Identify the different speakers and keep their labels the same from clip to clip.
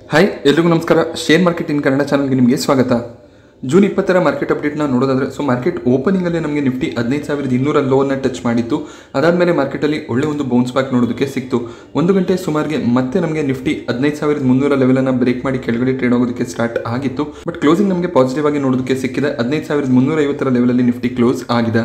Speaker 1: hi ಎಲ್ರಿಗೂ ನಮಸ್ಕಾರ share market in Kannada ಚಾನಲ್ಗೆ ನಿಮಗೆ ಸ್ವಾಗತ ಜೂನ್ ಇಪ್ಪತ್ತರ ಮಾರ್ಕೆಟ್ ಅಪ್ಡೇಟ್ನ ನೋಡೋದಾದ್ರೆ ಸೊ ಮಾರ್ಕೆಟ್ ಓಪನಿಂಗಲ್ಲೇ ನಮಗೆ ನಿಫ್ಟಿ ಹದಿನೈದು ಸಾವಿರದ ಇನ್ನೂರ ಲೋನ ಟಚ್ ಮಾಡಿತ್ತು ಅದಾದಮೇಲೆ ಮಾರ್ಕೆಟಲ್ಲಿ ಒಳ್ಳೆ ಒಂದು ಬೌನ್ಸ್ ಬ್ಯಾಕ್ ನೋಡೋದಕ್ಕೆ ಸಿಕ್ತು ಒಂದು ಗಂಟೆ ಸುಮಾರಿಗೆ ಮತ್ತೆ ನಮಗೆ ನಿಫ್ಟಿ ಹದಿನೈದು ಸಾವಿರದ ಮುನ್ನೂರ ಲೆವೆಲನ್ನು ಬ್ರೇಕ್ ಮಾಡಿ ಕೆಳಗಡೆ ಟ್ರೇಡ್ ಆಗೋದಕ್ಕೆ ಸ್ಟಾರ್ಟ್ ಆಗಿತ್ತು ಬಟ್ ಕ್ಲೋಸಿಂಗ್ ನಮಗೆ ಪಾಸಿಟಿವ್ ಆಗಿ ನೋಡೋದಕ್ಕೆ ಸಿಕ್ಕಿದೆ ಹದಿನೈದು ಸಾವಿರದ ಮುನ್ನೂರ ಐವತ್ತರ ಲೆವೆಲಲ್ಲಿ ನಿಫ್ಟಿ ಕ್ಲೋಸ್ ಆಗಿದೆ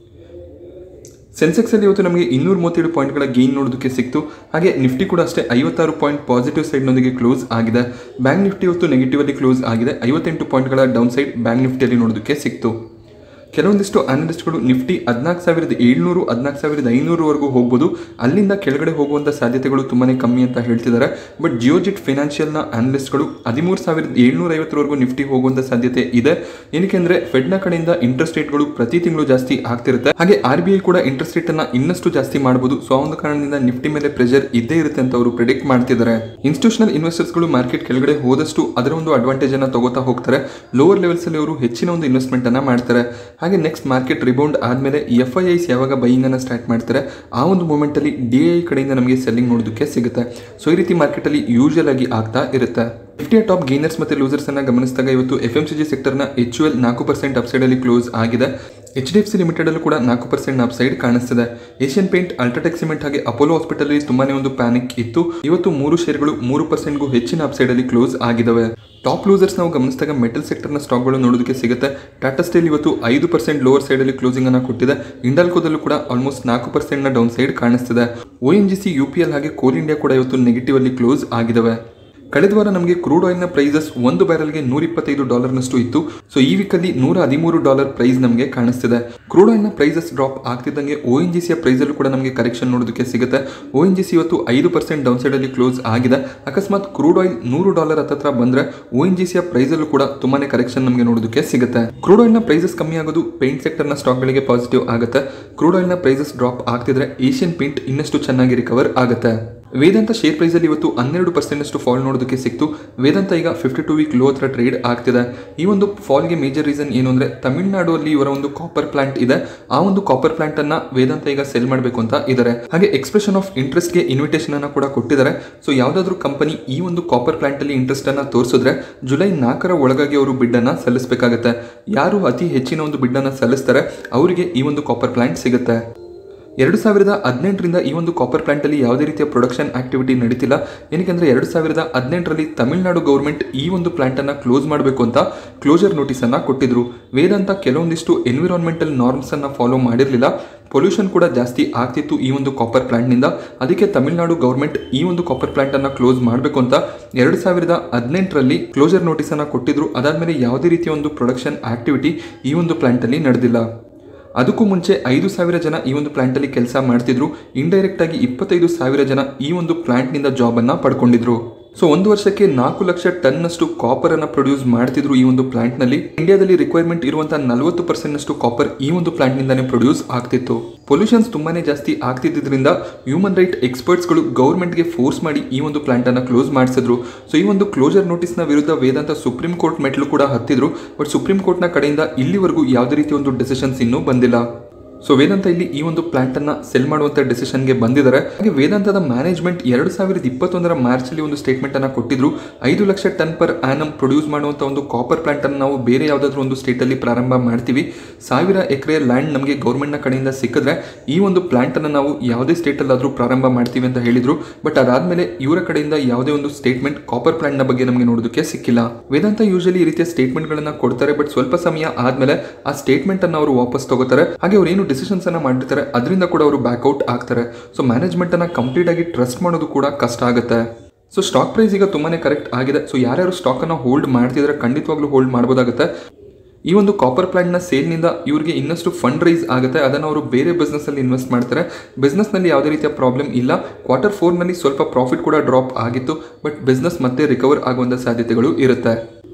Speaker 1: ಸೆನ್ಸೆಕ್ಸ್ ಅಲ್ಲಿ ಇವತ್ತು ನಮಗೆ ಇನ್ನೂರ ಮೂವತ್ತೇಳು ಪಾಯಿಂಟ್ಗಳ ಗೇನ್ ನೋಡೋದಕ್ಕೆ ಸಿಕ್ತು ಹಾಗೆ ನಿಫ್ಟಿ ಕೂಡ ಅಷ್ಟೇ ಐವತ್ತಾರು ಪಾಯಿಂಟ್ ಪಾಸಿಟಿವ್ ಸೈಡ್ನೊಂದಿಗೆ ಕ್ಲೋಸ್ ಆಗಿದೆ ಬ್ಯಾಂಕ್ ನಿಫ್ಟಿ ಇವತ್ತು ನೆಗೆಟಿವ್ ಅಲ್ಲಿ ಕ್ಲೋಸ್ ಆಗಿದೆ ಐವತ್ತೆಂಟು ಪಾಯಿಂಟ್ಗಳ ಡೌನ್ ಸೈಡ್ ಬ್ಯಾಂಕ್ ನಿಫ್ಟಿಯಲ್ಲಿ ನೋಡೋದಕ್ಕೆ ಸಿಕ್ತು ಕೆಲವೊಂದಿಷ್ಟು ಅನಲಿಸ್ಟ್ಗಳು ನಿಫ್ಟಿ ಹದಿನಾಲ್ಕು ಸಾವಿರದ ಏಳ್ನೂರು ಹದಿನಾಲ್ಕು ಸಾವಿರದ ಐನೂರವರೆಗೂ ಹೋಗ್ಬೋದು ಅಲ್ಲಿಂದ ಕೆಳಗಡೆ ಹೋಗುವಂಥ ಸಾಧ್ಯತೆಗಳು ತುಂಬಾ ಕಮ್ಮಿ ಅಂತ ಹೇಳ್ತಿದ್ದಾರೆ ಬಟ್ ಜಿಯೋಜಿಟ್ ಫಿನಾನ್ಷಿಯಲ್ನ ಅನಲಿಸ್ಟ್ಗಳು ಹದಿಮೂರು ಸಾವಿರದ ಏಳ್ನೂರ ಐವತ್ತರವರೆಗೂ ನಿಫ್ಟಿ ಹೋಗುವಂಥ ಸಾಧ್ಯತೆ ಇದೆ ಏನಕ್ಕೆ ಅಂದರೆ ಫೆಡ್ನ ಕಡೆಯಿಂದ ಇಂಟ್ರೆಸ್ಟ್ ರೇಟ್ಗಳು ಪ್ರತಿ ತಿಂಗಳು ಜಾಸ್ತಿ ಆಗ್ತಿರುತ್ತೆ ಹಾಗೆ ಆರ್ ಬಿ ಐ ಕೂಡ ಇಂಟ್ರೆಸ್ಟ್ ರೇಟ್ ಅನ್ನ ಇನ್ನಷ್ಟು ಜಾಸ್ತಿ ಮಾಡಬಹುದು ಸೊ ಆ ಒಂದು ಕಾರಣದಿಂದ ನಿಫ್ಟಿ ಮೇಲೆ ಪ್ರೆಷರ್ ಇದ್ದೇ ಇರುತ್ತೆ ಅಂತ ಅವರು ಪ್ರಿಡಿಕ್ಟ್ ಮಾಡ್ತಿದ್ದಾರೆ ಇನ್ಸ್ಟಿಟ್ಯೂಷನಲ್ ಇನ್ವೆಸ್ಟರ್ಸ್ಗಳು ಮಾರ್ಕೆಟ್ ಕೆಳಗಡೆ ಹೋದಷ್ಟು ಅದರ ಒಂದು ಅಡ್ವಾಂಟೇಜ್ ಅನ್ನ ತಗೋತಾ ಹೋಗ್ತಾರೆ ಲೋವರ್ ಲೆವೆಲ್ಸ್ ಅಲ್ಲಿ ಅವರು ಹೆಚ್ಚಿನ ಒಂದು ಇನ್ವೆಸ್ಟ್ಮೆಂಟ್ ಅನ್ನ ಮಾಡ್ತಾರೆ ಹಾಗೆ ನೆಕ್ಸ್ಟ್ ಮಾರ್ಕೆಟ್ ರಿಬೌಂಡ್ ಆದಮೇಲೆ ಎಫ್ ಐ ಐಸ್ ಯಾವಾಗ ಬೈಯಿಂಗ್ ಅನ್ನ ಸ್ಟಾರ್ಟ್ ಮಾಡ್ತಾರೆ ಆ ಒಂದು ಮೂಮೆಂಟ್ ಅಲ್ಲಿ ಡಿ ಐ ಕಡೆಯಿಂದ ನಮಗೆ ಸೆಲ್ಲಿಂಗ್ ನೋಡೋದಕ್ಕೆ ಸಿಗುತ್ತೆ ಸೊ ಈ ರೀತಿ ಮಾರ್ಕೆಟ್ ಅಲ್ಲಿ ಯೂಶಲ್ ಆಗಿ ಆಗ್ತಾ ಇರುತ್ತೆ ನಿಫ್ಟಿಯ ಟಾಪ್ ಗೇನರ್ಸ್ ಮತ್ತು ಲೂಸರ್ಸ್ ಅನ್ನ ಗಮನಿಸಿದಾಗ ಇವತ್ತು ಎಫ್ ಎಂ ಸಿ ಜಿ ಸೆಕ್ಟರ್ನ ಎಚ್ ಯು ಎಲ್ ನಾಲ್ಕು ಪರ್ಸೆಂಟ್ ಅಪ್ಸೈಡ್ ಅಲ್ಲಿ ಕ್ಲೋಸ್ ಆಗಿದೆ H D F C limited ಅಲ್ಲೂ ಕೂಡ ನಾಲ್ಕು ಪರ್ಸೆಂಟ್ ಅಪ್ಸೈಡ್ ಕಾಣಿಸ್ತಿದೆ ಏಷ್ಯನ್ ಪೇಂಟ್ ಅಲ್ಟ್ರಾಟೆಕ್ ಸಿಮೆಂಟ್ ಹಾಗೆ ಅಪೋಲೋ ಹಾಸ್ಪಿಟಲ್ ತುಂಬಾನೇ ಒಂದು ಪ್ಯಾನಿಕ್ ಇತ್ತು ಇವತ್ತು ಮೂರು ಶೇರ್ಗಳು ಮೂರು ಪರ್ಸೆಂಟ್ಗೂ ಹೆಚ್ಚಿನ ಅಪ್ಸೈಡ್ ಅಲ್ಲಿ ಕ್ಲೋಸ್ ಆಗಿದಾವೆ ಟಾಪ್ ಲೂಸರ್ಸ್ ನಾವು ಗಮನಿಸಿದಾಗ ಮೆಟಲ್ ಸೆಕ್ಟರ್ನ ಸ್ಟಾಕ್ಗಳು ನೋಡೋದಕ್ಕೆ ಸಿಗುತ್ತೆ ಟಾಟಾ ಸ್ಟೀಲ್ ಇವತ್ತು ಐದು ಪರ್ಸೆಂಟ್ ಲೋವರ್ ಸೈಡಲ್ಲಿ ಕ್ಲೋಸಿಂಗ್ ಅನ್ನು ಕೊಟ್ಟಿದೆ ಇಂಡಾಲ್ಕೋದಲ್ಲೂ ಕೂಡ ಆಲ್ಮೋಸ್ಟ್ ನಾಲ್ಕು ಪರ್ಸೆಂಟ್ನ ಡೌನ್ ಸೈಡ್ ಕಾಣಿಸ್ತಿದೆ O N G C U P L ಹಾಗೆ ಕೋಲ್ ಇಂಡಿಯಾ ಕೂಡ ಇವತ್ತು ನೆಗೆಟಿವ್ ಅಲ್ಲಿ ಕ್ಲೋಸ್ ಆಗಿದಾವೆ ಕಳೆದ ವಾರ ನಮಗೆ ಕ್ರೂಡ್ ಆಯಿಲ್ನ ಪ್ರೈಸಸ್ ಒಂದು ಬ್ಯಾರಲ್ಗೆ ನೂರ ಇಪ್ಪತ್ತೈದು ಡಾಲರ್ನಷ್ಟು ಇತ್ತು ಸೊ ಈ ವೀಕಲ್ಲಿ ನೂರ ಹದಿಮೂರು ಡಾಲರ್ ಪ್ರೈಸ್ ನಮಗೆ ಕಾಣಿಸ್ತಿದೆ ಕ್ರೂಡ್ ಆಯಿಲ್ನ ಪ್ರೈಸಸ್ ಡ್ರಾಪ್ ಆಗ್ತಿದ್ದಂಗೆ ಓ ಎನ್ ಜಿ ಸಿಯ ಪ್ರೈಸಲ್ಲೂ ಕೂಡ ನಮಗೆ ಕರೆಕ್ಷನ್ ನೋಡೋದಕ್ಕೆ ಸಿಗುತ್ತೆ ಓ ಎನ್ ಜಿ ಸಿ ಇವತ್ತು ಐದು ಪರ್ಸೆಂಟ್ ಡೌನ್ ಸೈಡಲ್ಲಿ ಕ್ಲೋಸ್ ಆಗಿದೆ ಅಕಸ್ಮಾತ್ ಕ್ರೂಡ್ ಆಯಿಲ್ ನೂರು ಡಾಲರ್ ಹತ್ತತ್ರ ಬಂದರೆ ಓ ಎನ್ ಜಿ ಸಿಯ ಪ್ರೈಸಲ್ಲೂ ಕೂಡ ತುಂಬಾನೇ ಕರೆಕ್ಷನ್ ನಮಗೆ ನೋಡೋದಕ್ಕೆ ಸಿಗುತ್ತೆ ಕ್ರೂಡ್ ಆಯಿಲ್ನ ಪ್ರೈಸಸ್ ಕಮ್ಮಿ ಆಗೋದು ಪೇಂಟ್ ಸೆಕ್ಟರ್ನ ಸ್ಟಾಕ್ಗಳಿಗೆ ಪಾಸಿಟಿವ್ ಆಗುತ್ತೆ ಕ್ರೂಡ್ ಆಯಿಲ್ನ ಪ್ರೈಸಸ್ ಡ್ರಾಪ್ ಆಗ್ತಿದ್ರೆ ಏಷ್ಯನ್ ಪೇಂಟ್ ಇನ್ನಷ್ಟು ಚೆನ್ನಾಗಿ ರಿಕವರ್ ಆಗುತ್ತೆ ವೇದಾಂತ ಶೇರ್ ಪ್ರೈಸಲ್ಲಿ ಇವತ್ತು ಹನ್ನೆರಡು ಪರ್ಸೆಂಟ್ ಅಷ್ಟು ಫಾಲ್ ನೋಡೋದಕ್ಕೆ ಸಿಕ್ತು ವೇದಾಂತ ಈಗ ಫಿಫ್ಟಿ ಟು ವೀಕ್ ಲೋ ಹತ್ರ ಟ್ರೇಡ್ ಆಗ್ತಿದೆ ಈ ಒಂದು ಫಾಲ್ಗೆ ಮೇಜರ್ ರೀಸನ್ ಏನು ಅಂದರೆ ತಮಿಳುನಾಡು ಅಲ್ಲಿ ಇವರ ಒಂದು ಕಾಪರ್ ಪ್ಲಾಂಟ್ ಇದೆ ಆ ಒಂದು ಕಾಪರ್ ಪ್ಲಾಂಟ್ ಅನ್ನ ವೇದಾಂತ ಈಗ ಸೆಲ್ ಮಾಡಬೇಕು ಅಂತ ಇದ್ದಾರೆ ಹಾಗೆ ಎಕ್ಸ್ಪ್ರೆಷನ್ ಆಫ್ ಇಂಟ್ರೆಸ್ಟ್ಗೆ ಇನ್ವಿಟೇಷನ್ ಅನ್ನ ಕೂಡ ಕೊಟ್ಟಿದ್ದಾರೆ ಸೊ ಯಾವುದಾದ್ರೂ ಕಂಪನಿ ಈ ಒಂದು ಕಾಪರ್ ಪ್ಲಾಂಟ್ ಅಲ್ಲಿ ಇಂಟ್ರೆಸ್ಟ್ ಅನ್ನ ತೋರಿಸಿದ್ರೆ ಜುಲೈ ನಾಲ್ಕರ ಒಳಗಾಗಿ ಅವರು ಬಿಡ್ ಅನ್ನ ಸಲ್ಲಿಸಬೇಕಾಗತ್ತೆ ಯಾರು ಅತಿ ಹೆಚ್ಚಿನ ಒಂದು ಬಿಡ್ ಅನ್ನ ಸಲ್ಲಿಸ್ತಾರೆ ಅವರಿಗೆ ಈ ಒಂದು ಕಾಪರ್ ಪ್ಲಾಂಟ್ ಸಿಗುತ್ತೆ ಎರಡು ಸಾವಿರದ ಹದಿನೆಂಟರಿಂದ ಈ ಒಂದು ಕಾಪರ್ ಪ್ಲಾಂಟಲ್ಲಿ ಯಾವುದೇ ರೀತಿಯ ಪ್ರೊಡಕ್ಷನ್ ಆಕ್ಟಿವಿಟಿ ನಡೀತಿಲ್ಲ ಏನಕ್ಕೆ ಎರಡು ಸಾವಿರದ ಹದಿನೆಂಟರಲ್ಲಿ ತಮಿಳುನಾಡು ಗೌರ್ಮೆಂಟ್ ಈ ಒಂದು ಪ್ಲಾಂಟನ್ನು ಕ್ಲೋಸ್ ಮಾಡಬೇಕು ಅಂತ ಕ್ಲೋಸರ್ ನೋಟಿಸನ್ನು ಕೊಟ್ಟಿದ್ರು ವೇದಾಂತ ಕೆಲವೊಂದಿಷ್ಟು ಎನ್ವಿರಾನ್ಮೆಂಟಲ್ ನಾರ್ಮ್ಸನ್ನು ಫಾಲೋ ಮಾಡಿರಲಿಲ್ಲ ಪೊಲ್ಯೂಷನ್ ಕೂಡ ಜಾಸ್ತಿ ಆಗ್ತಿತ್ತು ಈ ಒಂದು ಕಾಪರ್ ಪ್ಲಾಂಟ್ನಿಂದ ಅದಕ್ಕೆ ತಮಿಳುನಾಡು ಗೌರ್ಮೆಂಟ್ ಈ ಒಂದು ಕಾಪರ್ ಪ್ಲಾಂಟನ್ನು ಕ್ಲೋಸ್ ಮಾಡಬೇಕು ಅಂತ ಎರಡು ಸಾವಿರದ ಹದಿನೆಂಟರಲ್ಲಿ ಕ್ಲೋಸರ್ ನೋಟಿಸನ್ನು ಕೊಟ್ಟಿದ್ರು ಅದಾದಮೇಲೆ ಯಾವುದೇ ರೀತಿಯ ಒಂದು ಪ್ರೊಡಕ್ಷನ್ ಆಕ್ಟಿವಿಟಿ ಈ ಒಂದು ಪ್ಲಾಂಟಲ್ಲಿ ನಡೆದಿಲ್ಲ ಅದಕ್ಕೂ ಮುಂಚೆ ಐದು ಸಾವಿರ ಜನ ಈ ಒಂದು ಪ್ಲಾಂಟಲ್ಲಿ ಕೆಲಸ ಮಾಡ್ತಿದ್ರು ಇಂಡೈರೆಕ್ಟ್ ಆಗಿ ಇಪ್ಪತ್ತೈದು ಸಾವಿರ ಜನ ಈ ಒಂದು ಪ್ಲಾಂಟ್ನಿಂದ ಜಾಬನ್ನು ಪಡ್ಕೊಂಡಿದ್ರು ಸೊ ಒಂದು ವರ್ಷಕ್ಕೆ ನಾಲ್ಕು ಲಕ್ಷ ಟನ್ನಷ್ಟು ಕಾಪರ್ ಅನ್ನ ಪ್ರೊಡ್ಯೂಸ್ ಮಾಡ್ತಿದ್ರು ಈ ಒಂದು ಪ್ಲಾಂಟ್ನಲ್ಲಿ ಇಂಡಿಯಾದಲ್ಲಿ ರಿಕ್ವೈರ್ಮೆಂಟ್ ಇರುವಂತಹ ನಲವತ್ತು ಪರ್ಸೆಂಟ್ ಅಷ್ಟು ಕಾಪರ್ ಈ ಒಂದು ಪ್ಲಾಂಟ್ನಿಂದಾನೇ ಪ್ರೊಡ್ಯೂಸ್ ಆಗ್ತಿತ್ತು ಪೊಲ್ಯೂಷನ್ಸ್ ತುಂಬಾನೇ ಜಾಸ್ತಿ ಆಗ್ತಿದ್ದರಿಂದ ಹ್ಯೂಮನ್ ರೈಟ್ ಎಕ್ಸ್ಪರ್ಟ್ಸ್ಗಳು ಗೌರ್ಮೆಂಟ್ಗೆ ಫೋರ್ಸ್ ಮಾಡಿ ಈ ಒಂದು ಪ್ಲಾಂಟ್ ಅನ್ನ ಕ್ಲೋಸ್ ಮಾಡಿಸಿದ್ರು ಸೊ ಈ ಒಂದು ಕ್ಲೋಸರ್ ನೋಟಿಸ್ನ ವಿರುದ್ಧ ವೇದಾಂತ ಸುಪ್ರೀಂ ಕೋರ್ಟ್ ಮೆಟ್ಲು ಕೂಡ ಹತ್ತಿದ್ರು ಬಟ್ ಸುಪ್ರೀಂ ಕೋರ್ಟ್ನ ಕಡೆಯಿಂದ ಇಲ್ಲಿವರೆಗೂ ಯಾವುದೇ ರೀತಿಯ ಒಂದು ಡೆಸಿಷನ್ಸ್ ಇನ್ನೂ ಬಂದಿಲ್ಲ ಸೊ ವೇದಾಂತ ಇಲ್ಲಿ ಈ ಒಂದು ಪ್ಲಾಂಟ್ ಅನ್ನ ಸೆಲ್ ಮಾಡುವಂತ ಡಿಸಿಷನ್ಗೆ ಬಂದಿದ್ದಾರೆ ಹಾಗೆ ವೇದಾಂತದ ಮ್ಯಾನೇಜ್ಮೆಂಟ್ ಎರಡು ಸಾವಿರದ ಇಪ್ಪತ್ತೊಂದರ ಮಾರ್ಚ್ ಅಲ್ಲಿ ಒಂದು ಸ್ಟೇಟ್ಮೆಂಟ್ ಅನ್ನ ಕೊಟ್ಟಿದ್ರು ಐದು lakh ton per annum produce ಮಾಡುವಂತ ಒಂದು ಕಾಪರ್ ಪ್ಲಾಂಟ್ ಅನ್ನು ನಾವು ಬೇರೆ ಯಾವುದಾದ್ರೂ ಒಂದು ಸ್ಟೇಟ್ ಅಲ್ಲಿ ಪ್ರಾರಂಭ ಮಾಡ್ತೀವಿ ಸಾವಿರ ಎಕರೆ ಲ್ಯಾಂಡ್ ನಮಗೆ ಗೌರ್ಮೆಂಟ್ ನ ಕಡೆಯಿಂದ ಸಿಕ್ಕಿದ್ರೆ ಈ ಒಂದು ಪ್ಲಾಂಟ್ ಅನ್ನು ನಾವು ಯಾವುದೇ ಸ್ಟೇಟ್ ಅಲ್ಲಾದ್ರೂ ಪ್ರಾರಂಭ ಮಾಡ್ತೀವಿ ಅಂತ ಹೇಳಿದ್ರು ಬಟ್ ಅದಾದ್ಮೇಲೆ ಇವರ ಕಡೆಯಿಂದ ಯಾವುದೇ ಒಂದು ಸ್ಟೇಟ್ಮೆಂಟ್ ಕಾಪರ್ ಪ್ಲಾಂಟ್ ನ ಬಗ್ಗೆ ನಮಗೆ ನೋಡೋದಕ್ಕೆ ಸಿಕ್ಕಿಲ್ಲ ವೇದಾಂತ ಯೂಶಲಿ ಈ ರೀತಿಯ ಸ್ಟೇಟ್ಮೆಂಟ್ ಗಳನ್ನ ಕೊಡ್ತಾರೆ ಬಟ್ ಸ್ವಲ್ಪ ಸಮಯ ಆದ್ಮೇಲೆ ಆ ಸ್ಟೇಟ್ಮೆಂಟ್ ಅನ್ನ ಅವರು ವಾಪಸ್ ತಗೋತಾರೆ ಹಾಗೆ ಅವ್ರು ಏನು ಡಿಸಿಷನ್ಸ್ ಅನ್ನ ಮಾಡಿರ್ತಾರೆ ಅದರಿಂದ ಕೂಡ ಅವರು ಬ್ಯಾಕ್ಔಟ್ ಆಗ್ತಾರೆ ಸೊ ಮ್ಯಾನೇಜ್ಮೆಂಟ್ ಅನ್ನ ಕಂಪ್ಲೀಟ್ ಆಗಿ ಟ್ರಸ್ಟ್ ಮಾಡೋದು ಕೂಡ ಕಷ್ಟ ಆಗುತ್ತೆ ಸೊ ಸ್ಟಾಕ್ ಪ್ರೈಸ್ ಈಗ ತುಂಬಾನೇ ಕರೆಕ್ಟ್ ಆಗಿದೆ ಸೊ ಯಾರ್ಯಾರು ಸ್ಟಾಕ್ ಅನ್ನ ಹೋಲ್ಡ್ ಮಾಡ್ತಿದ್ರೆ ಖಂಡಿತವಾಗ್ಲೂ ಹೋಲ್ಡ್ ಮಾಡಬಹುದಾಗುತ್ತೆ ಈ ಒಂದು ಕಾಪರ್ ಪ್ಲಾಂಟ್ನ ಸೇಲ್ನಿಂದ ಇವರಿಗೆ ಇನ್ನಷ್ಟು ಫಂಡ್ ರೈಸ್ ಆಗುತ್ತೆ ಅದನ್ನು ಅವರು ಬೇರೆ ಬಿಸ್ನೆಸ್ಸಲ್ಲಿ ಇನ್ವೆಸ್ಟ್ ಮಾಡ್ತಾರೆ ಬಿಸ್ನೆಸ್ನಲ್ಲಿ ಯಾವುದೇ ರೀತಿಯ ಪ್ರಾಬ್ಲಮ್ ಇಲ್ಲ ಕ್ವಾರ್ಟರ್ ಫೋರ್ನಲ್ಲಿ ಸ್ವಲ್ಪ ಪ್ರಾಫಿಟ್ ಕೂಡ ಡ್ರಾಪ್ ಆಗಿತ್ತು ಬಟ್ ಬಿಸ್ನೆಸ್ ಮತ್ತೆ ರಿಕವರ್ ಆಗುವಂಥ ಸಾಧ್ಯತೆಗಳು ಇರುತ್ತೆ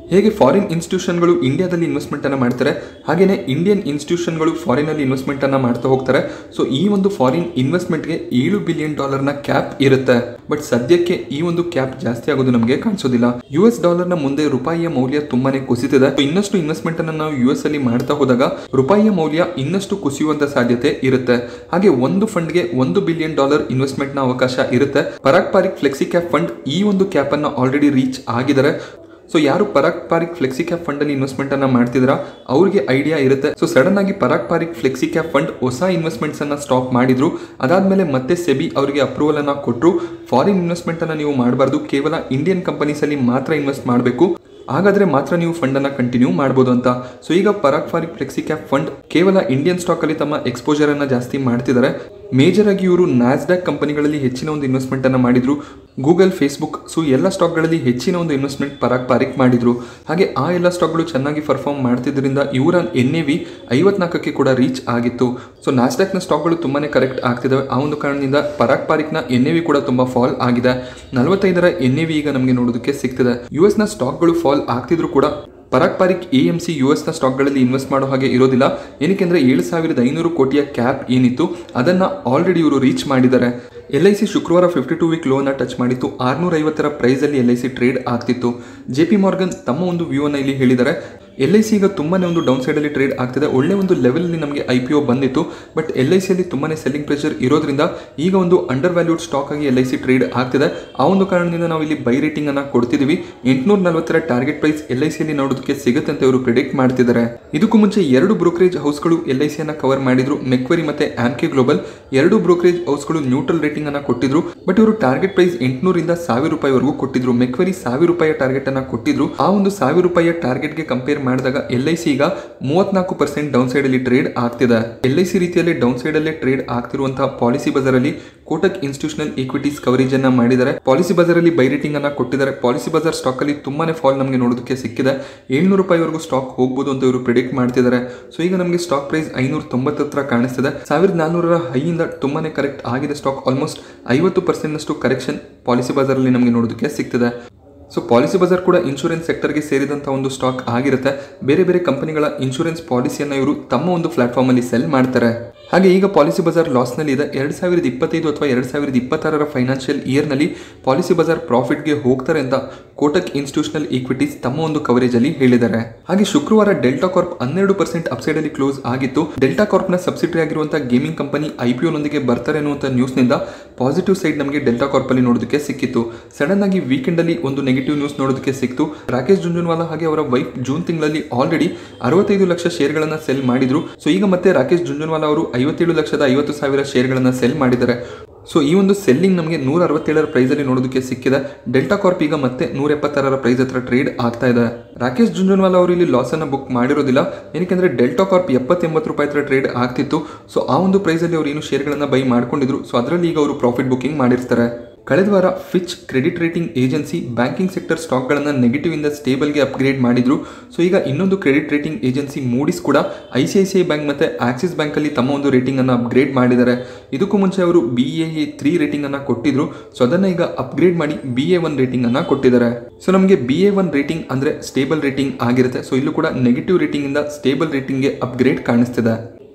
Speaker 1: ಹೇಗೆ ಫಾರಿನ್ ಇನ್ಸ್ಟಿಟ್ಯೂಷನ್ಗಳು ಇಂಡಿಯಾದಲ್ಲಿ ಇನ್ವೆಸ್ಟ್ಮೆಂಟ್ ಅನ್ನ ಮಾಡ್ತಾರೆ ಹಾಗೇನೆ ಇಂಡಿಯನ್ ಇನ್ಸ್ಟಿಟ್ಯೂಷನ್ಗಳು ಫಾರಿನ್ ಅಲ್ಲಿ ಇನ್ವೆಸ್ಟ್ಮೆಂಟ್ ಅನ್ನ ಮಾಡ್ತಾ ಹೋಗ್ತಾರೆ ಸೊ ಈ ಒಂದು ಫಾರಿನ್ ಇನ್ವೆಸ್ಟ್ಮೆಂಟ್ಗೆ ಏಳು ಬಿಲಿಯನ್ ಡಾಲರ್ನ ಕ್ಯಾಪ್ ಇರುತ್ತೆ ಬಟ್ ಸದ್ಯಕ್ಕೆ ಈ ಒಂದು ಕ್ಯಾಪ್ ಜಾಸ್ತಿ ಆಗೋದು ನಮಗೆ ಕಾಣಿಸೋದಿಲ್ಲ ಯು ಎಸ್ ಡಾಲರ್ನ ಮುಂದೆ ರೂಪಾಯಿಯ ಮೌಲ್ಯ ತುಂಬಾನೇ ಕುಸಿತಿದೆ So ಇನ್ನಷ್ಟು ಇನ್ವೆಸ್ಟ್ಮೆಂಟ್ ಅನ್ನ ನಾವು ಯು ಎಸ್ ಅಲ್ಲಿ ಮಾಡ್ತಾ ಹೋದಾಗ ರೂಪಾಯಿಯ ಮೌಲ್ಯ ಇನ್ನಷ್ಟು ಕುಸಿಯುವಂತ ಸಾಧ್ಯತೆ ಇರುತ್ತೆ ಹಾಗೆ ಒಂದು ಫಂಡ್ಗೆ ಒಂದು ಬಿಲಿಯನ್ ಡಾಲರ್ ಇನ್ವೆಸ್ಟ್ಮೆಂಟ್ ನ ಅವಕಾಶ ಇರುತ್ತೆ Parag Parikh flexi cap fund ಈ ಒಂದು ಕ್ಯಾಪ್ ಅನ್ನ ಆಲ್ರೆಡಿ ರೀಚ್ ಆಗಿದ್ದಾರೆ ಸೊ ಯಾರು Parag Parikh flexi cap fund ಅಲ್ಲಿ ಇನ್ವೆಸ್ಟ್ಮೆಂಟ್ ಅನ್ನ ಮಾಡ್ತಿದ್ರ ಅವ್ರಿಗೆ ಐಡಿಯಾ ಇರುತ್ತೆ ಸೊ ಸಡನ್ ಆಗಿ Parag Parikh flexi cap fund ಹೊಸ ಇನ್ವೆಸ್ಟ್ಮೆಂಟ್ಸ್ ಅನ್ನ ಸ್ಟಾಪ್ ಮಾಡಿದ್ರು ಅದಾದ್ಮೇಲೆ ಮತ್ತೆ ಸೆಬಿ ಅವರಿಗೆ ಅಪ್ರೂವಲ್ ಅನ್ನ ಕೊಟ್ಟರು ಫಾರಿನ್ ಇನ್ವೆಸ್ಟ್ಮೆಂಟ್ ಅನ್ನ ನೀವು ಮಾಡಬಾರ್ದು ಕೇವಲ ಇಂಡಿಯನ್ ಕಂಪನೀಸ್ ಅಲ್ಲಿ ಮಾತ್ರ ಇನ್ವೆಸ್ಟ್ ಮಾಡಬೇಕು ಹಾಗಾದ್ರೆ ಮಾತ್ರ ನೀವು ಫಂಡ್ ಅನ್ನ ಕಂಟಿನ್ಯೂ ಮಾಡಬಹುದು ಅಂತ ಸೊ ಈಗ Parag Parikh flexi cap fund ಕೇವಲ ಇಂಡಿಯನ್ ಸ್ಟಾಕ್ ಅಲ್ಲಿ ತಮ್ಮ ಎಕ್ಸ್ಪೋಜರ್ ಅನ್ನ ಜಾಸ್ತಿ ಮಾಡ್ತಿದ್ದಾರೆ ಮೇಜರ್ ಆಗಿ ಇವರು ನ್ಯಾಸ್ಡ್ಯಾಕ್ ಕಂಪನಿಗಳಲ್ಲಿ ಹೆಚ್ಚಿನ ಒಂದು ಇನ್ವೆಸ್ಟ್ಮೆಂಟ್ ಅನ್ನ ಮಾಡಿದ್ರು ಗೂಗಲ್ ಫೇಸ್ಬುಕ್ ಸೊ ಎಲ್ಲ ಸ್ಟಾಕ್ಗಳಲ್ಲಿ ಹೆಚ್ಚಿನ ಒಂದು ಇನ್ವೆಸ್ಟ್ಮೆಂಟ್ ಪರಾಗ್ ಪಾರಿಕ್ ಮಾಡಿದ್ರು ಹಾಗೆ ಆ ಎಲ್ಲ ಸ್ಟಾಕ್ಗಳು ಚೆನ್ನಾಗಿ ಪರ್ಫಾರ್ಮ್ ಮಾಡ್ತಿದ್ರಿಂದ ಇವರ ಎನ್ ಎ ವಿ ಐವತ್ನಾಲ್ಕಕ್ಕೆ ಕೂಡ ರೀಚ್ ಆಗಿತ್ತು ಸೊ ನ್ಯಾಸ್ಡ್ಯಾಕ್ನ ಸ್ಟಾಕ್ಗಳು ತುಂಬಾನೇ ಕರೆಕ್ಟ್ ಆಗ್ತಿದ್ದಾವೆ ಆ ಒಂದು ಕಾರಣದಿಂದ ಪರಾಗ್ ಪಾರಿಕ್ನ ಎನ್ ಎ ವಿ ಕೂಡ ತುಂಬಾ ಫಾಲ್ ಆಗಿದೆ ನಲವತ್ತೈದರ ಎನ್ ಎ ವಿ ಈಗ ನಮಗೆ ನೋಡೋದಕ್ಕೆ ಸಿಗ್ತಿದೆ ಯು ಎಸ್ನ ಸ್ಟಾಕ್ಗಳು ಫಾಲ್ ಆಗ್ತಿದ್ರು ಕೂಡ Parag Parikh A M C U ಎಸ್ನ ಸ್ಟಾಕ್ಗಳಲ್ಲಿ ಇನ್ವೆಸ್ಟ್ ಮಾಡೋ ಹಾಗೆ ಇರೋದಿಲ್ಲ ಏನಕ್ಕೆಂದ್ರೆ ಏಳು ಸಾವಿರದ ಐನೂರು ಕೋಟಿಯ ಕ್ಯಾಪ್ ಏನಿತ್ತು ಅದನ್ನ ಆಲ್ರೆಡಿ ಇವರು ರೀಚ್ ಮಾಡಿದ್ದಾರೆ ಎಲ್ ಐ ಸಿ ಶುಕ್ರವಾರ ಫಿಫ್ಟಿ ಟು ವೀಕ್ ಲೋನ ಟಚ್ ಮಾಡಿತ್ತು ಆರ್ನೂರ ಐವತ್ತರ ಪ್ರೈಸಲ್ಲಿ ಎಲ್ ಐ ಸಿ ಟ್ರೇಡ್ ಆಗ್ತಿತ್ತು ಜೆ ಪಿ ಮಾರ್ಗನ್ ತಮ್ಮ ಒಂದು ವ್ಯೂ ಅನ್ನ ಇಲ್ಲಿ ಹೇಳಿದ್ದಾರೆ ಎಲ್ ಐ ಸಿ ಈಗ ತುಂಬಾನೇ ಒಂದು ಡೌನ್ ಸೈಡಲ್ಲಿ ಟ್ರೇಡ್ ಆಗ್ತಿದೆ ಒಳ್ಳೆ ಒಂದು ಲೆವೆಲಲ್ಲಿ ನಮಗೆ ಐ ಪಿ ಒ ಬಂದಿತ್ತು ಬಟ್ ಎಲ್ ಐ ಸಿಯಲ್ಲಿ ತುಂಬಾನೇ ಸೆಲ್ಲಿಂಗ್ ಪ್ರೆಷರ್ ಇರೋದ್ರಿಂದ ಈಗ ಒಂದು ಅಂಡರ್ ವ್ಯಾಲ್ಯೂಡ್ ಸ್ಟಾಕ್ ಆಗಿ ಎಲ್ ಐ ಸಿ ಟ್ರೇಡ್ ಆಗ್ತಿದೆ ಆ ಒಂದು ಕಾರಣದಿಂದ ನಾವು ಇಲ್ಲಿ ಬೈ ರೇಟಿಂಗ್ ಅನ್ನ ಕೊಡ್ತಿದೀವಿ ಎಂಟುನೂರ ನಲವತ್ತರ ಟಾರ್ಗೆಟ್ ಪ್ರೈಸ್ ಎಲ್ ಐ ಸಿಯಲ್ಲಿ ನೋಡೋದಕ್ಕೆ ಸಿಗುತ್ತೆ ಅಂತ ಇವರು ಪ್ರಿಡಿಕ್ಟ್ ಮಾಡ್ತಿದ್ದಾರೆ ಇದಕ್ಕೂ ಮುಂಚೆ ಎರಡು ಬ್ರೋಕರೇಜ್ ಹೌಸ್ಗಳು ಎಲ್ ಐ ಸಿಯನ್ನ ಕವರ್ ಮಾಡಿದ್ರು ಮೆಕ್ವರಿ ಮತ್ತೆ ಆಮ್ಕೆ ಗ್ಲೋಬಲ್ ಎರಡು ಬ್ರೋಕರೇಜ್ ಹೌಸ್ಗಳು ನ್ಯೂಟ್ರಲ್ ರೇಟಿಂಗ್ ಅನ್ನ ಕೊಟ್ಟಿದ್ರು ಬಟ್ ಇವರು ಟಾರ್ಗೆಟ್ ಪ್ರೈಸ್ ಎಂಟುನೂರಿಂದ ಸಾವಿರ ರೂಪಾಯಿವರೆಗೂ ಕೊಟ್ಟಿದ್ರು ಮೆಕ್ವರಿ ಸಾವಿರ ರೂಪಾಯಿಯ ಟಾರ್ಗೆಟ್ ಅನ್ನ ಕೊಟ್ಟಿದ್ರು ಆ ಒಂದು ಸಾವಿರ ರೂಪಾಯಿಯ ಟಾರ್ಗೆಟ್ಗೆ ಕಂಪೇರ್ ಮಾಡಿದಾಗ ಎಲ್ ಐ ಸಿ ಈಗ ಮೂವತ್ನಾಲ್ಕು ಪರ್ಸೆಂಟ್ ಡೌನ್ ಸೈಡ್ ಅಲ್ಲಿ ಟ್ರೇಡ್ ಆಗ್ತಿದೆ ಎಲ್ ಐ ಸಿ ರೀತಿಯಲ್ಲಿ ಡೌನ್ ಸೈಡ್ ಅಲ್ಲೇ ಟ್ರೇಡ್ ಆಗ್ತಿರುವಂತಹ ಪಾಲಿಸಿ ಬಜಾರ್ ಅಲ್ಲಿ ಕೋಟಕ್ ಇನ್ಸ್ಟಿಟ್ಯೂಷನಲ್ ಈಕ್ವಿಟೀಸ್ ಕವರೇಜ್ ಅನ್ನ ಮಾಡಿದ್ದಾರೆ ಪಾಲಿಸಿ ಬಜಾರ್ ಅಲ್ಲಿ ಬೈ ರೇಟಿಂಗ್ ಅನ್ನ ಕೊಟ್ಟಿದ್ದಾರೆ ಪಾಲಿಸಿ ಬಜಾರ್ ಸ್ಟಾಕ್ ಅಲ್ಲಿ ತುಂಬಾನೇ ಫಾಲ್ ನಮಗೆ ನೋಡೋದಕ್ಕೆ ಸಿಕ್ಕಿದೆ ಏಳ್ನೂರು ರೂಪಾಯಿವರೆಗೂ ಸ್ಟಾಕ್ ಹೋಗ್ಬೋದು ಅಂತ ಇವರು ಪ್ರಿಡಿಕ್ಟ್ ಮಾಡ್ತಿದ್ದಾರೆ ಸೊ ಈಗ ನಮಗೆ ಸ್ಟಾಕ್ ಪ್ರೈಸ್ ಐನೂರ ತೊಂಬತ್ತರ ಕಾಣಿಸ್ತಿದೆ ಸಾವಿರದ ನಾನ್ನೂರರ ಹೈಯಿಂದ ತುಂಬಾನೇ ಕರೆಕ್ಟ್ ಆಗಿದೆ ಸ್ಟಾಕ್ ಆಲ್ಮೋಸ್ಟ್ ಐವತ್ತು ಪರ್ಸೆಂಟ್ ಅಷ್ಟು ಕರೆಕ್ಷನ್ ಪಾಲಿಸಿ ಬಜಾರ್ ಅಲ್ಲಿ ನಮಗೆ ನೋಡೋದಕ್ಕೆ ಸಿಗ್ತಿದೆ ಸೊ ಪಾಲಿಸಿ ಬಜಾರ್ ಕೂಡ ಇನ್ಶೂರೆನ್ಸ್ ಸೆಕ್ಟರ್ಗೆ ಸೇರಿದಂಥ ಒಂದು ಸ್ಟಾಕ್ ಆಗಿರುತ್ತೆ ಬೇರೆ ಬೇರೆ ಕಂಪನಿಗಳ ಇನ್ಶೂರೆನ್ಸ್ ಪಾಲಿಸಿಯನ್ನು ಇವರು ತಮ್ಮ ಒಂದು ಪ್ಲಾಟ್ಫಾರ್ಮಲ್ಲಿ ಸೆಲ್ ಮಾಡ್ತಾರೆ ಹಾಗೆ ಈಗ ಪಾಲಿಸಿ ಬಜಾರ್ ಲಾಸ್ನಲ್ಲಿ ಇದೆ ಎರಡು ಸಾವಿರದ ಇಪ್ಪತ್ತೈದು ಅಥವಾ ಎರಡು ಸಾವಿರದ ಇಪ್ಪತ್ತಾರರ ಫೈನಾನ್ಷಿಯಲ್ ಇಯರ್ನಲ್ಲಿ ಪಾಲಿಸಿ ಬಜಾರ್ ಪ್ರಾಫಿಟ್ಗೆ ಹೋಗ್ತಾರೆ ಅಂತ ಕೋಟಕ್ ಇನ್ಸ್ಟಿಟ್ಯೂಷನಲ್ ಈಕ್ವಿಟೀಸ್ ತಮ್ಮ ಒಂದು ಕವರೇಜ್ ಅಲ್ಲಿ ಹೇಳಿದ್ದಾರೆ ಹಾಗೆ ಶುಕ್ರವಾರ ಡೆಲ್ಟಾ ಕಾರ್ಪ್ ಹನ್ನೆರಡು ಪರ್ಸೆಂಟ್ ಅಪ್ಸೈಡ್ ಅಲ್ಲಿ ಕ್ಲೋಸ್ ಆಗಿತ್ತು ಡೆಲ್ಟಾ ಕಾರ್ಪ್ನ ಸಬ್ಸಿಡರಿ ಆಗಿರುವಂತಹ ಗೇಮಿಂಗ್ ಕಂಪನಿ ಐ ಪಿ ನೊಂದಿಗೆ ಬರ್ತಾರೆ ಅನ್ನುವಂಥ ನ್ಯೂಸ್ನಿಂದ ಪಾಸಿಟಿವ್ ಸೈಡ್ ನಮಗೆ ಡೆಲ್ಟಾ ಕಾರ್ಪ್ ಅಲ್ಲಿ ನೋಡೋದಕ್ಕೆ ಸಿಕ್ಕಿತ್ತು ಸಡನ್ ಆಗಿ ವೀಕೆಂಡ್ ಅಲ್ಲಿ ಒಂದು ನೆಗೆಟಿವ್ ನ್ಯೂಸ್ ನೋಡೋದಕ್ಕೆ ಸಿಕ್ತು ರಾಕೇಶ್ ಜುಂಜುನ್ವಾಲಾ ಹಾಗೆ ಅವರ ವೈಫ್ ಜೂನ್ ತಿಂಗಳಲ್ಲಿ ಆಲ್ರೆಡಿ ಅರವತ್ತೈದು ಲಕ್ಷ ಶೇರ್ಗಳನ್ನ ಸೆಲ್ ಮಾಡಿದ್ರು ಸೊ ಈಗ ಮತ್ತೆ ರಾಕೇಶ್ ಜುಂಜುನ್ವಾಲಾ ಅವರು ಐವತ್ತೇಳು ಲಕ್ಷದ ಐವತ್ತು ಸಾವಿರ ಶೇರ್ಗಳನ್ನ ಸೆಲ್ ಮಾಡಿದ್ದಾರೆ ಸೊ ಈ ಒಂದು ಸೆಲ್ಲಿಂಗ್ ನಮಗೆ ನೂರ ಅರವತ್ತೇಳರ ಪ್ರೈಸಲ್ಲಿ ನೋಡೋದಕ್ಕೆ ಸಿಕ್ಕಿದೆ ಡೆಲ್ಟಾ ಕಾರ್ಪ್ ಈಗ ಮತ್ತೆ ನೂರ ಎಪ್ಪತ್ತಾರರ ಪ್ರೈಸ್ ಹತ್ರ ಟ್ರೇಡ್ ಆಗ್ತಾ ಇದೆ ರಾಕೇಶ್ ಜುಂಜುನ್ವಾಲಾ ಅವರು ಇಲ್ಲಿ ಲಾಸ್ ಅನ್ನ ಬುಕ್ ಮಾಡಿರೋದಿಲ್ಲ ಏನಕ್ಕೆ ಡೆಲ್ಟಾ ಕಾರ್ಪ್ ಎಪ್ಪತ್ತೆಂಬತ್ತು ರೂಪಾಯಿ ಹತ್ರ ಟ್ರೇಡ್ ಆಗ್ತಿತ್ತು ಸೊ ಆ ಒಂದು ಪ್ರೈಸಲ್ಲಿ ಅವರು ಏನು ಶೇರ್ಗಳನ್ನ ಬೈ ಮಾಡ್ಕೊಂಡಿದ್ರು ಸೊ ಅದರಲ್ಲಿ ಈಗ ಅವರು ಪ್ರಾಫಿಟ್ ಬುಕಿಂಗ್ ಮಾಡಿರ್ತಾರೆ ಕಳೆದ ವಾರ Fitch credit rating agency banking sector ಸ್ಟಾಕ್ಗಳನ್ನು ನೆಗೆಟಿವ್ ಇಂದ ಸ್ಟೇಬಲ್ಗೆ ಅಪ್ಗ್ರೇಡ್ ಮಾಡಿದ್ರು ಸೊ ಈಗ ಇನ್ನೊಂದು ಕ್ರೆಡಿಟ್ ರೇಟಿಂಗ್ ಏಜೆನ್ಸಿ ಮೂಡಿಸ್ ಕೂಡ I C I C I bank ಮತ್ತು ಆಕ್ಸಿಸ್ ಬ್ಯಾಂಕಲ್ಲಿ ತಮ್ಮ ಒಂದು ರೇಟಿಂಗ್ ಅನ್ನು ಅಪ್ಗ್ರೇಡ್ ಮಾಡಿದ್ದಾರೆ ಇದಕ್ಕೂ ಮುಂಚೆ ಅವರು B A A three rating ಅನ್ನ ಕೊಟ್ಟಿದ್ರು ಸೊ ಅದನ್ನ ಈಗ ಅಪ್ಗ್ರೇಡ್ ಮಾಡಿ ಬಿ ಎ ಒನ್ ರೇಟಿಂಗ್ ಅನ್ನ ಕೊಟ್ಟಿದ್ದಾರೆ ಸೊ ನಮಗೆ ಬಿ ಎ ಒನ್ ರೇಟಿಂಗ್ ಅಂದ್ರೆ ಸ್ಟೇಬಲ್ ರೇಟಿಂಗ್ ಆಗಿರುತ್ತೆ ಸೊ ಇಲ್ಲೂ ಕೂಡ ನೆಗೆಟಿವ್ ರೇಟಿಂಗ್ ಇಂದ ಸ್ಟೇಬಲ್ ರೇಟಿಂಗ್ಗೆ ಅಪ್ಗ್ರೇಡ್ ಕಾಣಿಸ್ತಿದೆ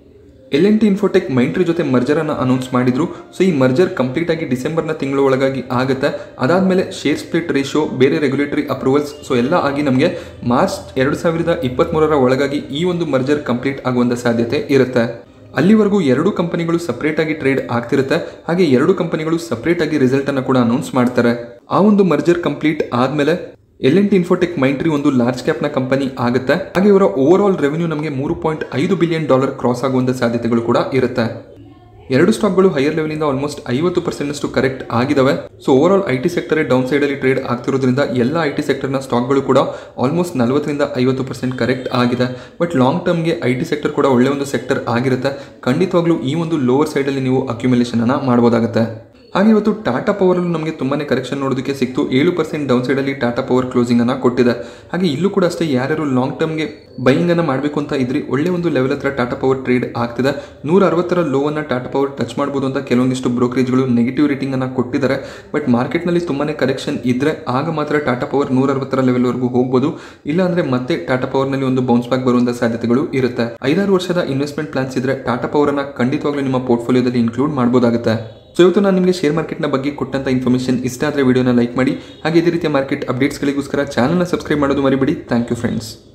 Speaker 1: L N T Infotech Mindtree ಜೊತೆ ಮರ್ಜರ್ ಅನ್ನ ಅನೌನ್ಸ್ ಮಾಡಿದ್ರು ಸೊ ಈ ಮರ್ಜರ್ ಕಂಪ್ಲೀಟ್ ಆಗಿ ಡಿಸೆಂಬರ್ನ ತಿಂಗಳ ಒಳಗಾಗಿ ಆಗುತ್ತೆ ಅದಾದ್ಮೇಲೆ ಶೇರ್ ಸ್ಪ್ಲಿಟ್ ರೇಷಿಯೋ ಬೇರೆ ರೆಗ್ಯುಲೇಟರಿ ಅಪ್ರೂವಲ್ಸ್ ಸೊ ಎಲ್ಲ ಆಗಿ ನಮಗೆ ಮಾರ್ಚ್ ಎರಡು ಸಾವಿರದ ಇಪ್ಪತ್ತ್ಮೂರರ ಒಳಗಾಗಿ ಈ ಒಂದು ಮರ್ಜರ್ ಕಂಪ್ಲೀಟ್ ಆಗುವಂಥ ಸಾಧ್ಯತೆ ಇರುತ್ತೆ ಅಲ್ಲಿವರೆಗೂ ಎರಡು ಕಂಪನಿಗಳು ಸಪರೇಟ್ ಆಗಿ ಟ್ರೇಡ್ ಆಗ್ತಿರುತ್ತೆ ಹಾಗೆ ಎರಡು ಕಂಪನಿಗಳು ಸಪರೇಟ್ ಆಗಿ ರಿಸಲ್ಟ್ ಅನ್ನು ಕೂಡ ಅನೌನ್ಸ್ ಮಾಡ್ತಾರೆ ಆ ಒಂದು ಮರ್ಜರ್ ಕಂಪ್ಲೀಟ್ ಆದ್ಮೇಲೆ L N T Infotech Mindtree ಒಂದು ಲಾರ್ಜ್ ಕ್ಯಾಪ್ನ ಕಂಪನಿ ಆಗುತ್ತೆ ಹಾಗೆ ಇವರ ಓವರ್ ಆಲ್ ರೆವೆನ್ಯೂ ನಮಗೆ ಮೂರು ಪಾಯಿಂಟ್ ಐದು ಬಿಲಿಯನ್ ಡಾಲರ್ ಕ್ರಾಸ್ ಆಗುವಂಥ ಸಾಧ್ಯತೆಗಳು ಕೂಡ ಇರುತ್ತೆ ಎರಡು ಸ್ಟಾಕ್ಗಳು ಹೈಯರ್ ಲೆವೆಲಿಂದ ಆಲ್ಮೋಸ್ಟ್ ಐವತ್ತು ಪರ್ಸೆಂಟ್ ಅಷ್ಟು ಕರೆಕ್ಟ್ ಆಗಿದಾವೆ so over all I T sector down side ಅಲ್ಲಿ ಟ್ರೇಡ್ ಆಗ್ತಿರೋದ್ರಿಂದ ಎಲ್ಲ ಐ ಟಿ ಸೆಕ್ಟರ್ನ ಸ್ಟಾಕ್ಗಳು ಕೂಡ ಆಲ್ಮೋಸ್ಟ್ ನಲವತ್ತರಿಂದ ಐವತ್ತು ಪರ್ಸೆಂಟ್ ಕರೆಕ್ಟ್ ಆಗಿದೆ ಬಟ್ ಲಾಂಗ್ ಟರ್ಮ್ಗೆ ಐ ಟಿ ಸೆಕ್ಟರ್ ಕೂಡ ಒಳ್ಳೆ ಒಂದು ಸೆಕ್ಟರ್ ಆಗಿರುತ್ತೆ ಖಂಡಿತವಾಗ್ಲೂ ಈ ಒಂದು ಲೋವರ್ ಸೈಡಲ್ಲಿ ನೀವು ಅಕ್ಯುಮುಲೇಷನ್ ಅನ್ನ ಮಾಡ್ಬೋದಾಗುತ್ತೆ ಹಾಗೆ ಇವತ್ತು ಟಾಟಾ ಪವರಲ್ಲೂ ನಮಗೆ ತುಂಬಾನೇ ಕರೆಕ್ಷನ್ ನೋಡೋದಕ್ಕೆ ಸಿಕ್ತು ಏಳು ಪರ್ಸೆಂಟ್ ಡೌನ್ ಸೈಡಲ್ಲಿ ಟಾಟಾ ಪವರ್ ಕ್ಲೋಸಿಂಗ್ ಅನ್ನ ಕೊಟ್ಟಿದೆ ಹಾಗೆ ಇಲ್ಲೂ ಕೂಡ ಅಷ್ಟೇ ಯಾರ್ಯಾರು ಲಾಂಗ್ ಟರ್ಮ್ಗೆ ಬೈಯಿಂಗ್ ಅನ್ನ ಮಾಡಬೇಕು ಅಂತ ಇದ್ರಿ ಒಳ್ಳೆ ಒಂದು ಲೆವೆಲ್ ಹತ್ರ ಟಾಟಾ ಪವರ್ ಟ್ರೇಡ್ ಆಗ್ತಿದೆ ನೂರ ಅರವತ್ತರ ಲೋ ಅನ್ನ ಟಾಟಾ ಪವರ್ ಟಚ್ ಮಾಡ್ಬೋದು ಅಂತ ಕೆಲವೊಂದಿಷ್ಟು ಬ್ರೋಕರೇಜ್ಗಳು ನೆಗೆಟಿವ್ ರೇಟಿಂಗ್ ಅನ್ನ ಕೊಟ್ಟಿದ್ದಾರೆ ಬಟ್ ಮಾರ್ಕೆಟ್ನಲ್ಲಿ ತುಂಬಾನೇ ಕರೆಕ್ಷನ್ ಇದ್ರೆ ಆಗ ಮಾತ್ರ ಟಾಟಾ ಪವರ್ ನೂರ ಅರವತ್ತರ ಲೆವೆಲ್ವರೆಗೂ ಹೋಗ್ಬೋದು ಇಲ್ಲ ಅಂದ್ರೆ ಮತ್ತೆ ಟಾಟಾ ಪವರ್ನಲ್ಲಿ ಒಂದು ಬೌನ್ಸ್ ಬ್ಯಾಕ್ ಬರುವಂತ ಸಾಧ್ಯತೆಗಳು ಇರುತ್ತೆ ಐದಾರು ವರ್ಷದ ಇನ್ವೆಸ್ಟ್ಮೆಂಟ್ ಪ್ಲಾನ್ಸ್ ಇದ್ರೆ ಟಾಟಾ ಪವರ್ ಅನ್ನ ಖಂಡಿತವಾಗ್ಲೂ ನಿಮ್ಮ ಪೋರ್ಟ್ಫೋಲಿಯೋದಲ್ಲಿ ಇನ್ಕ್ಲೂಡ್ ಮಾಡಬಹುದಾಗುತ್ತೆ ಸೊ ಇವತ್ತು ನಾನು ನಿಮಗೆ ಶೇರ್ ಮಾರ್ಕೆಟ್ನ ಬಗ್ಗೆ ಕೊಟ್ಟಂತ ಇನ್ಫಾರ್ಮೇಷನ್ ಇಷ್ಟ ಆದರೆ ವಿಡಿಯೋನ ಲೈಕ್ ಮಾಡಿ ಹಾಗೆ ಇದೇ ರೀತಿಯ ಮಾರ್ಕೆಟ್ ಅಪ್ಡೇಟ್ಸ್ಗಳಿಗೋಸ್ಕರ ಚಾನಲ್ನ ಸಬ್ಸ್ಕ್ರೈಬ್ ಮಾಡೋದು ಮರಿಬೇಡಿ ಥ್ಯಾಂಕ್ ಯು ಫ್ರೆಂಡ್ಸ್